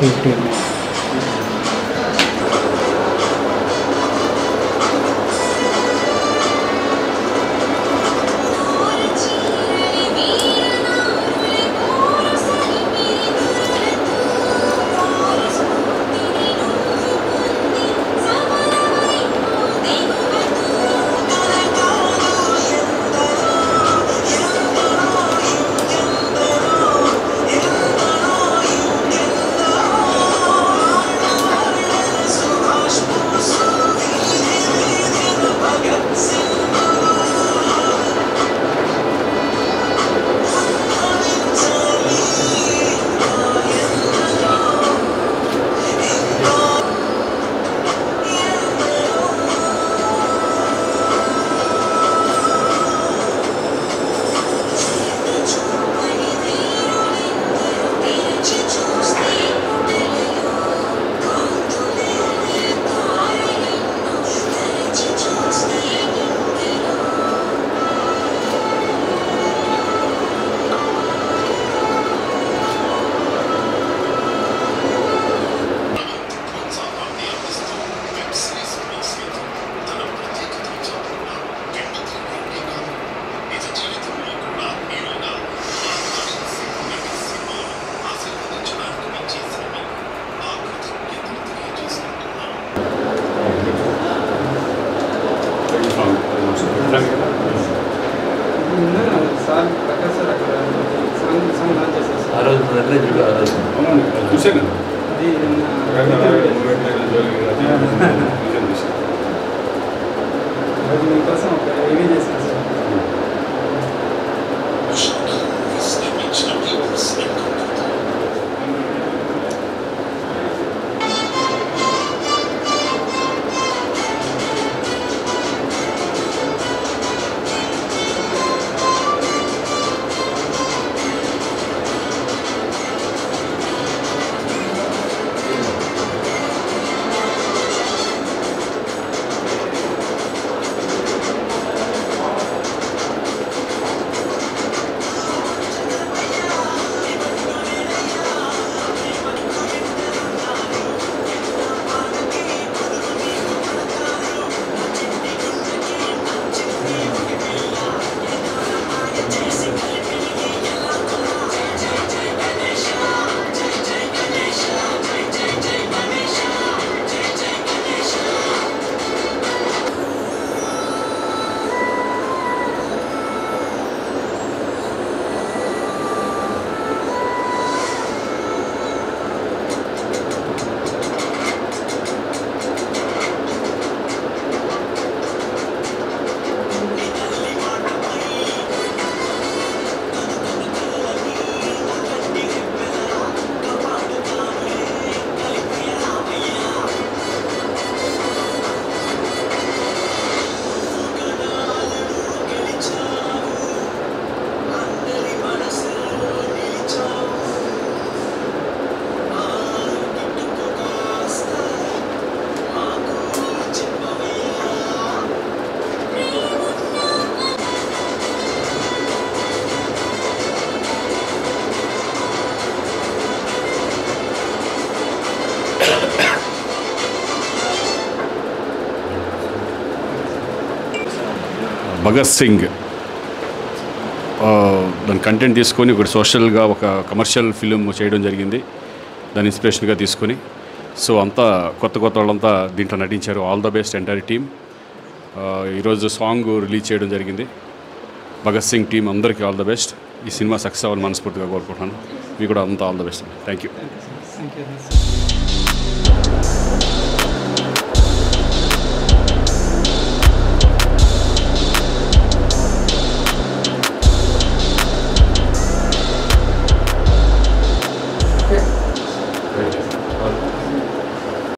fifty sir Prakash sir అక్కడ song song launch చేశారు ఆ రోజు మన దగ్గర చూడు ఆ రోజు చూసాను అది అది మీకోసం ఒక రివ్యూ చేశాను సార్ భగత్ సింగ్ ఆ, దాని కంటెంట్ తీసుకొని ఒకటి సోషల్గా ఒక కమర్షియల్ ఫిలిం చేయడం జరిగింది దాని ఇన్స్పిరేషన్గా తీసుకొని సో అంతా కొత్త కొత్త వాళ్ళంతా దీంట్లో నటించారు all the best entire team ఈరోజు సాంగ్ రిలీజ్ చేయడం జరిగింది భగత్ సింగ్ టీం అందరికీ ఆల్ ద బెస్ట్ ఈ సినిమా సక్సెస్ అవ్వాలని మనస్ఫూర్తిగా కోరుకుంటున్నాను మీకు కూడా అంతా all the best thank you thank you